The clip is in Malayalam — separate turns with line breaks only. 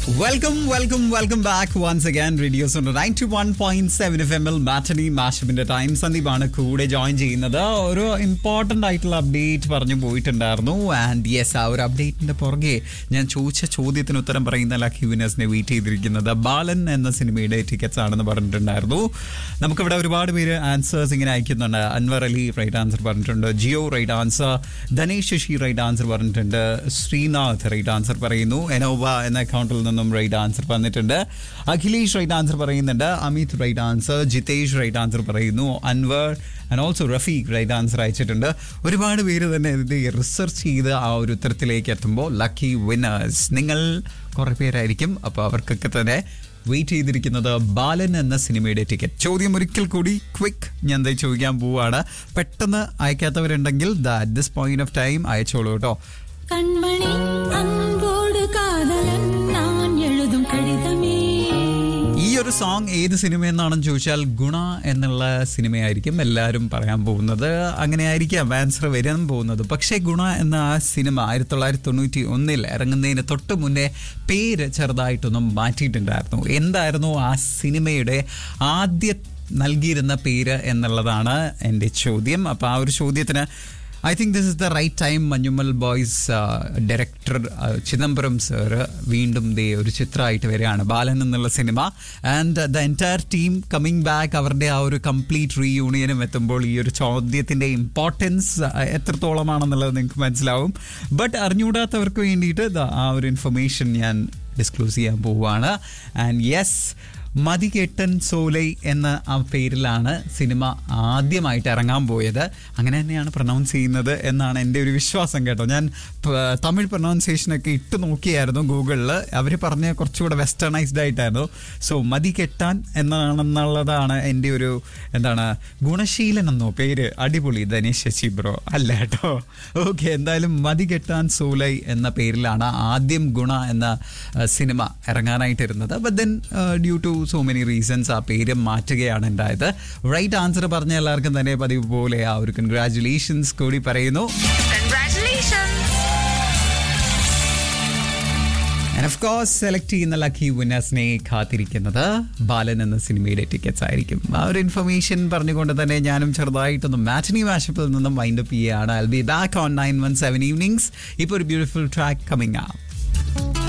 welcome welcome welcome back once again Radio's ഉണ്ട് ninety one point seven F M എൽ മാറ്റനി മാഷപ്പിന്റെ ടൈം സന്ദീപാണ് കൂടെ ജോയിൻ ചെയ്യുന്നത് ഒരു ഇമ്പോർട്ടന്റ് ആയിട്ടുള്ള അപ്ഡേറ്റ് പറഞ്ഞു പോയിട്ടുണ്ടായിരുന്നു ആൻഡ് യെസ് ആ ഒരു അപ്ഡേറ്റിന്റെ പുറകെ ഞാൻ ചോദിച്ച ചോദ്യത്തിന് ഉത്തരം പറയുന്ന ലക്കി വിനേഴ്സിനെ വെയിറ്റ് ചെയ്തിരിക്കുന്നത് ബാലൻ എന്ന സിനിമയുടെ ടിക്കറ്റ്സ് ആണെന്ന് പറഞ്ഞിട്ടുണ്ടായിരുന്നു നമുക്കിവിടെ ഒരുപാട് പേര് ആൻസേഴ്സ് ഇങ്ങനെ അയക്കുന്നുണ്ട് അൻവർ അലി റൈറ്റ് ആൻസർ പറഞ്ഞിട്ടുണ്ട് Jio right answer Dhanesh Sasi right answer പറഞ്ഞിട്ടുണ്ട് ശ്രീനാഥ് റൈറ്റ് ആൻസർ പറയുന്നു എനോവ എന്ന അക്കൗണ്ടിൽ നിന്നും റൈറ്റ് ആൻസർ വന്നിട്ടുണ്ട് അഖിലേഷ് റൈറ്റ് ആൻസർ പറയുന്നുണ്ട് Amit right answer Jithesh right answer പറയുന്നു Anwar and also Rafeeq right answer അയച്ചിട്ടുണ്ട് ഒരുപാട് പേര് തന്നെ ഇത് റിസർച്ച് ചെയ്ത് ആ ഒരു ഉത്തരത്തിലേക്ക് എത്തുമ്പോൾ ലക്കി വിന്നേഴ്സ് നിങ്ങൾ കുറേ പേരായിരിക്കും അപ്പോൾ അവർക്കൊക്കെ തന്നെ വെയിറ്റ് ചെയ്തിരിക്കുന്നത് ബാലൻ എന്ന സിനിമയുടെ ടിക്കറ്റ് ചോദ്യം ഒരിക്കൽ കൂടി ക്വിക്ക് ഞാൻ എന്താ ചോദിക്കാൻ പോവാണ് പെട്ടെന്ന് അയക്കാത്തവരുണ്ടെങ്കിൽ at this point of time അയച്ചോളൂ കേട്ടോ
கண்மணி அன்போடு காதலன் நான் எழுதும் கடிதமே
ഈ ഒരു സോങ് ഏത് സിനിമയെന്നാണെന്ന് ചോദിച്ചാൽ ഗുണ എന്നുള്ള സിനിമയായിരിക്കും എല്ലാവരും പറയാൻ പോകുന്നത് അങ്ങനെ ആയിരിക്കാം ആൻസർ വരാൻ പോകുന്നത് പക്ഷേ ഗുണ എന്ന ആ സിനിമ ആയിരത്തി തൊള്ളായിരത്തി തൊണ്ണൂറ്റി ഒന്നിൽ ഇറങ്ങുന്നതിന് തൊട്ട് മുന്നേ പേര് ചെറുതായിട്ടൊന്നും മാറ്റിയിട്ടുണ്ടായിരുന്നു എന്തായിരുന്നു ആ സിനിമയുടെ ആദ്യ നൽകിയിരുന്ന പേര് എന്നുള്ളതാണ് എൻ്റെ ചോദ്യം അപ്പോൾ ആ ഒരു ചോദ്യത്തിന് I think this is the right time Manjummel boys director Chidambaram sir വീണ്ടും ദേ ഒരു ചിത്രമായിട്ട് വരികയാണ് ബാലൻ എന്നുള്ള cinema and the entire team coming back അവരുടെ ആ ഒരു കംപ്ലീറ്റ് റീയൂണിയനും എത്തുമ്പോൾ ഈ ഒരു ചോദ്യത്തിൻ്റെ ഇമ്പോർട്ടൻസ് എത്രത്തോളമാണെന്നുള്ളത് നിങ്ങൾക്ക് മനസ്സിലാവും ബട്ട് അറിഞ്ഞുകൂടാത്തവർക്ക് വേണ്ടിയിട്ട് ദാ ആ ഒരു ഇൻഫർമേഷൻ ഞാൻ ഡിസ്ക്ലോസ് ചെയ്യാൻ പോവുകയാണ് ആൻഡ് യെസ് മതികെട്ടൻ സോലൈ എന്ന ആ പേരിലാണ് സിനിമ ആദ്യമായിട്ട് ഇറങ്ങാൻ പോയത് അങ്ങനെ തന്നെയാണ് പ്രൊനൗൺസ് ചെയ്യുന്നത് എന്നാണ് എൻ്റെ ഒരു വിശ്വാസം കേട്ടോ ഞാൻ പ- തമിഴ് പ്രൊനൗൺസിയേഷനൊക്കെ ഇട്ട് നോക്കിയായിരുന്നു ഗൂഗിളിൽ അവർ പറഞ്ഞ കുറച്ചുകൂടെ വെസ്റ്റേണൈസ്ഡ് ആയിട്ടായിരുന്നു സോ മതികെട്ടാൻ എന്നാണെന്നുള്ളതാണ് എൻ്റെ ഒരു എന്താണ് ഗുണശീലൻ എന്നോ പേര് അടിപൊളി ധനേഷ് ശശി ബ്രോ അല്ല കേട്ടോ ഓക്കെ എന്തായാലും മതികെട്ടാൻ സോലൈ എന്ന പേരിലാണ് ആദ്യം ഗുണ എന്ന ആ, സിനിമ ഇറങ്ങാനായിട്ടിരുന്നത് but then due to so many reasons ആ പേര് മാറ്റുകയാണ് ഉണ്ടായത് റൈറ്റ് ആൻസർ പറഞ്ഞ എല്ലാവർക്കും തന്നെ പതിവ് പോലെ ആ ഒരു കൺഗ്രാറ്റുലേഷൻസ് കൂടി പറയുന്നു ആൻഡ് ഓഫ് കോഴ്സ് സെലക്ട് ചെയ്യുന്ന ലക്കി വിന്നേഴ്സിനെ കാത്തിരിക്കുന്നത് ബാലൻ എന്ന സിനിമയുടെ ടിക്കറ്റ്സ് ആയിരിക്കും ആ ഒരു ഇൻഫർമേഷൻ പറഞ്ഞുകൊണ്ട് തന്നെ ഞാനും ചെറുതായിട്ടൊന്ന് മാറ്റിനി മാഷപ്പിൽ നിന്നും വൈൻഡ് അപ്പ് ചെയ്യുകയാണ് I be back on nine one seven evenings ഇപ്പോൾ ഒരു ബ്യൂട്ടിഫുൾ ട്രാക്ക് കമ്മിങ് ആ